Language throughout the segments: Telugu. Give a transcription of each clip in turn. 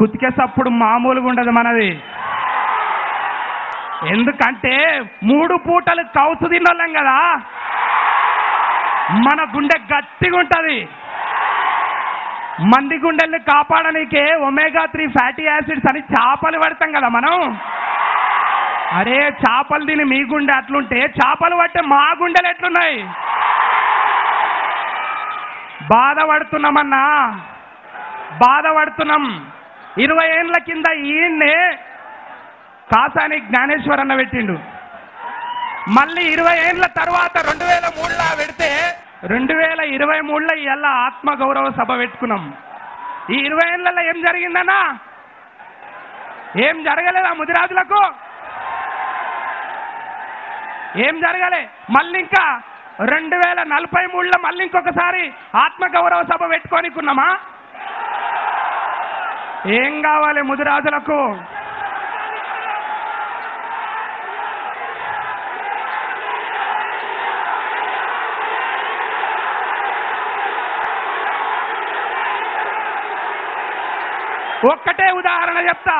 కుతికే సప్పుడు మామూలుగా ఉండదు మనది ఎందుకంటే మూడు పూటలు కౌసు తిన్నోళ్ళం కదా మన గుండె గట్టిగా ఉంటది మంది గుండెల్ని కాపాడనీకే ఒమేగా త్రీ ఫ్యాటీ యాసిడ్స్ అని చేపలు పడతాం కదా మనం అరే చేపలు తిని మీ గుండె అట్లుంటే చేపలు పట్టే మా గుండెలు ఎట్లున్నాయి బాధపడుతున్నామన్నా బాధపడుతున్నాం ఇరవై ఏండ్ల కింద ఈయన్నే కాసాని జ్ఞానేశ్వర్ అన్న పెట్టిండు మళ్ళీ ఇరవై ఏండ్ల తర్వాత రెండు వేల మూడులో పెడితే రెండు వేల ఇరవై మూడులో ఇలా ఆత్మ గౌరవ సభ పెట్టుకున్నాం ఈ ఇరవై ఏళ్ళలో ఏం జరిగిందన్నా ఏం జరగలేదా ముదిరాజులకు ఏం జరగలే మళ్ళీ ఇంకా రెండు వేల నలభై మూడులో మళ్ళీ ఇంకొకసారి ఆత్మ గౌరవ సభ పెట్టుకోనికున్నామా ఏం కావాలి ముదిరాజులకు ఒక్కటే ఉదాహరణ చెప్తా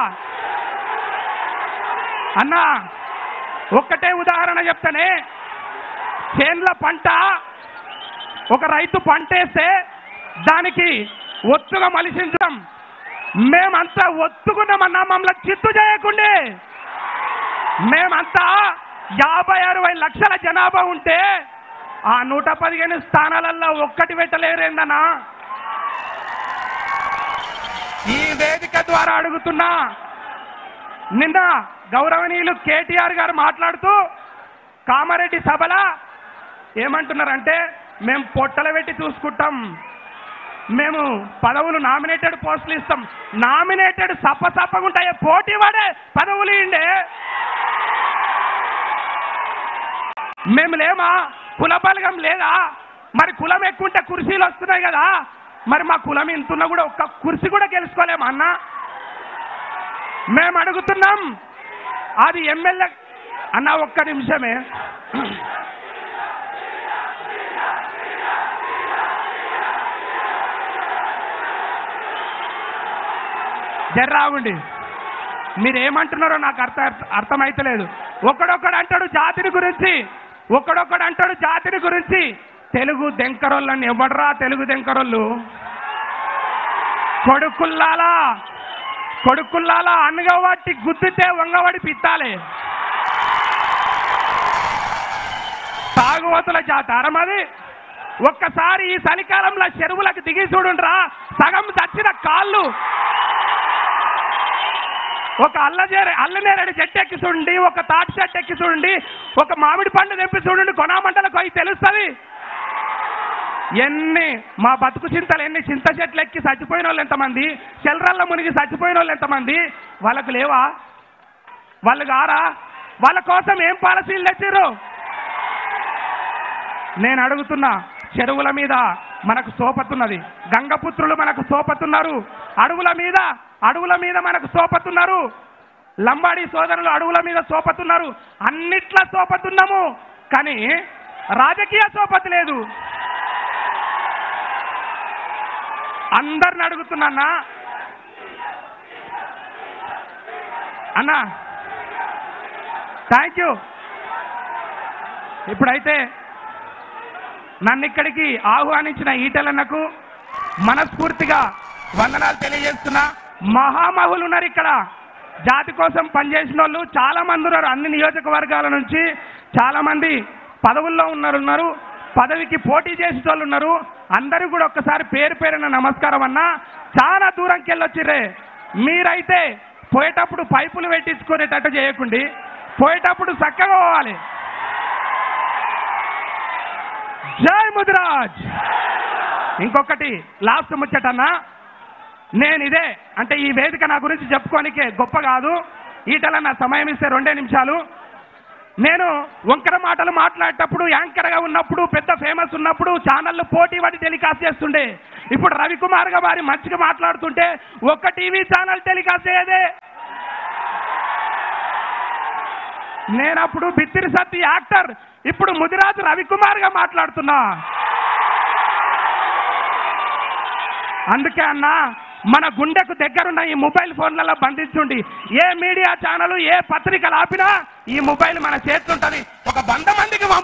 అన్నా ఒక్కటే ఉదాహరణ చెప్తానే చేన్ల పంట ఒక రైతు పంట వేస్తే దానికి ఒత్తుగా మలిసించడం మేమంతా ఒత్తుకున్నామన్నా మమ్మల్ని చిత్తు చేయకుండే మేమంతా యాభై అరవై లక్షల జనాభా ఉంటే ఆ నూట పదిహేను స్థానాలలో ఒక్కటి పెట్టలేరేందన్నా ఈ వేదిక ద్వారా అడుగుతున్నా నిన్న గౌరవనీయులు కేటీఆర్ గారు మాట్లాడుతూ కామారెడ్డి సభల ఏమంటున్నారంటే మేము పొట్టలు పెట్టి చూసుకుంటాం మేము పదవులు నామినేటెడ్ పోస్టులు ఇస్తాం నామినేటెడ్ సప్ప సప్పగా ఉంటాయి పోటీ పడే పదవులు ఇండే మేము లేమా కుల బలగం లేదా మరి కులం ఎక్కువ ఉంటే కుర్చీలు వస్తున్నాయి కదా మరి మా కులం ఇంతున్నా కూడా ఒక్క కుర్చీ కూడా గెలుచుకోలేమా అన్న మేము అడుగుతున్నాం అది ఎమ్మెల్యే అన్న ఒక్క నిమిషమే జర్రాగుండి మీరు ఏమంటున్నారో నాకు అర్థ అర్థమైతలేదు ఒకడొక్కడు అంటాడు జాతిని గురించి ఒకడొక్కడు అంటాడు జాతిని గురించి తెలుగు దెంకరోళ్ళని ఎవడరా తెలుగు దెంకరోళ్ళు కొడుకుల్లాలా కొడుకుల్లాలా అనగవాటి గుద్దితే వంగవాడి పిత్తాలే తాగుబోతుల జాతారం అది ఒక్కసారి ఈ చలికాలంలో చెరువులకు దిగి చూడుండ్రా సగం చచ్చిన కాళ్ళు ఒక అల్లజేర అల్లనేరేడు చెట్టు ఎక్కి చూడండి ఒక తాటి చెట్టు ఎక్కి చూడండి ఒక మామిడి పండు తెంపి చూడండి కొనామంటలకు అవి తెలుస్తుంది ఎన్ని మా బతుకు చింతలు ఎన్ని చింత చెట్లు ఎక్కి చచ్చిపోయిన వాళ్ళు ఎంతమంది చెల్లరల్ల మునిగి చచ్చిపోయిన వాళ్ళు ఎంతమంది వాళ్ళకు లేవా వాళ్ళు గారా వాళ్ళ కోసం ఏం పాలసీలు తెచ్చారు నేను అడుగుతున్నా చెరువుల మీద మనకు సోపతున్నది గంగపుత్రులు మనకు సోపతున్నారు అడవుల మీద అడవుల మీద మనకు సోపతున్నారు లంబాడి సోదరులు అడవుల మీద సోపతున్నారు అన్నిట్లా సోపతున్నాము కానీ రాజకీయ సోపతి లేదు అందరిని అడుగుతున్నా అన్నా థ్యాంక్ యూ ఇప్పుడైతే నన్ను ఇక్కడికి ఆహ్వానించిన ఈటలన్నకు మనస్ఫూర్తిగా వందనాలు తెలియజేస్తున్నా మహామహులు ఉన్నారు ఇక్కడ జాతి కోసం పనిచేసిన వాళ్ళు చాలా మంది ఉన్నారు అన్ని నియోజకవర్గాల నుంచి చాలా మంది పదవుల్లో ఉన్నారు ఉన్నారు పదవికి పోటీ చేసే వాళ్ళు ఉన్నారు అందరూ కూడా ఒక్కసారి పేరు పేరున నమస్కారం అన్నా చాలా దూరంకి వెళ్ళొచ్చిర్రే మీరైతే పోయేటప్పుడు పైపులు పెట్టించుకునేటట్టు చేయకండి పోయేటప్పుడు చక్కగా పోవాలి జై ముదిరాజ్ ఇంకొకటి లాస్ట్ ముచ్చటన్నా నేను ఇదే అంటే ఈ వేదిక నా గురించి చెప్పుకోనికే గొప్ప కాదు ఈటల నా సమయం ఇస్తే రెండే నిమిషాలు నేను వంకర మాటలు మాట్లాడేటప్పుడు యాంకర్గా ఉన్నప్పుడు పెద్ద ఫేమస్ ఉన్నప్పుడు ఛానళ్ళు పోటీ పడి టెలికాస్ట్ చేస్తుండే ఇప్పుడు రవికుమార్ గా వారి మంచిగా మాట్లాడుతుంటే ఒక్క టీవీ ఛానల్ టెలికాస్ట్ చేయదే నేనప్పుడు బిత్తిరి సత్తి యాక్టర్ ఇప్పుడు ముదిరాజు రవికుమార్ గా మాట్లాడుతున్నా అందుకే అన్నా మన గుండెకు దగ్గరున్న ఈ మొబైల్ ఫోన్లలో బంధించుండి ఏ మీడియా ఛానల్ ఏ పత్రికలు ఆపినా ఈ మొబైల్ మన చేతుంటది ఒక వంద మందికి పంపు.